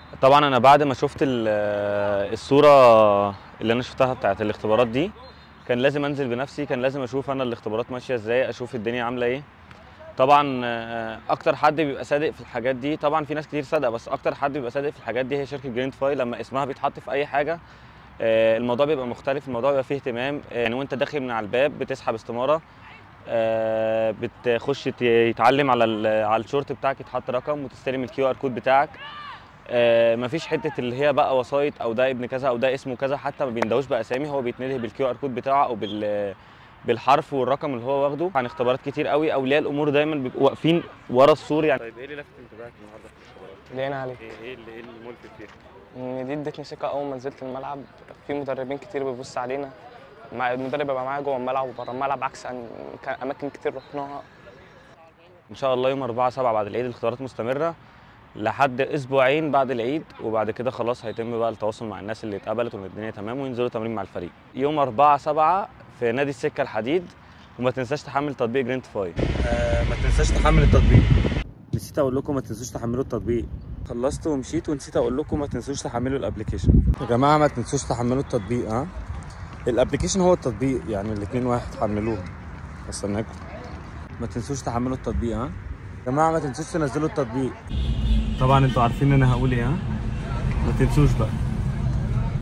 طبعا انا بعد ما شفت ال- الصوره اللي انا شفتها بتاعت الاختبارات دي كان لازم انزل بنفسي كان لازم اشوف انا الاختبارات ماشيه ازاي اشوف الدنيا عامله ايه طبعا آه، اكتر حد بيبقى صادق في الحاجات دي طبعا في ناس كتير صادقه بس اكتر حد بيبقى صادق في الحاجات دي هي شركه جريند فاي لما اسمها بيتحط في اي حاجه آه، الموضوع بيبقى مختلف الموضوع بيبقى فيه اهتمام آه، يعني وانت داخل من على الباب بتسحب استماره آه، بتخش ت- يتعلم على ال- على الشورت بتاعك يتحط رقم وتستلم الكيو ار كود بتاعك آه، مفيش حته اللي هي بقى وسايط او ده ابن كذا او ده اسمه كذا حتى ما بيندهوش باسامي هو بيتنده بالكيو ار كود بتاعه او بال بالحرف والرقم اللي هو واخده عن اختبارات كتير قوي اولياء الامور دايما بيبقوا واقفين ورا السور يعني طيب ايه اللي لفت انتباهك النهارده في الاختبارات؟ لقينا عليه ايه ايه اللي ايه اللي ملفت فيها؟ ان دي ادتني ثقه اول ما نزلت الملعب في مدربين كتير بيبص علينا مع المدرب يبقى معايا جوه الملعب وبره الملعب عكس أن كان اماكن كتير رحناها ان شاء الله يوم 4 7 بعد العيد الاختبارات مستمره لحد اسبوعين بعد العيد وبعد كده خلاص هيتم بقى التواصل مع الناس اللي اتقبلت وان الدنيا تمام وينزلوا تمرين مع الفريق يوم 4 7 في نادي السكه الحديد وما تنساش تحمل تطبيق جرينت فاي آه ما تنساش تحمل التطبيق نسيت اقول لكم ما تنسوش تحملوا التطبيق خلصت ومشيت ونسيت اقول لكم ما تنسوش تحملوا الابلكيشن يا جماعه ما تنسوش تحملوا التطبيق ها الابلكيشن هو التطبيق يعني الاثنين واحد حملوه استناكم ما تنسوش تحملوا التطبيق ها يا جماعه ما تنسوش تنزلوا التطبيق طبعا انتوا عارفين ان انا هقول ايه ها ما تنسوش بقى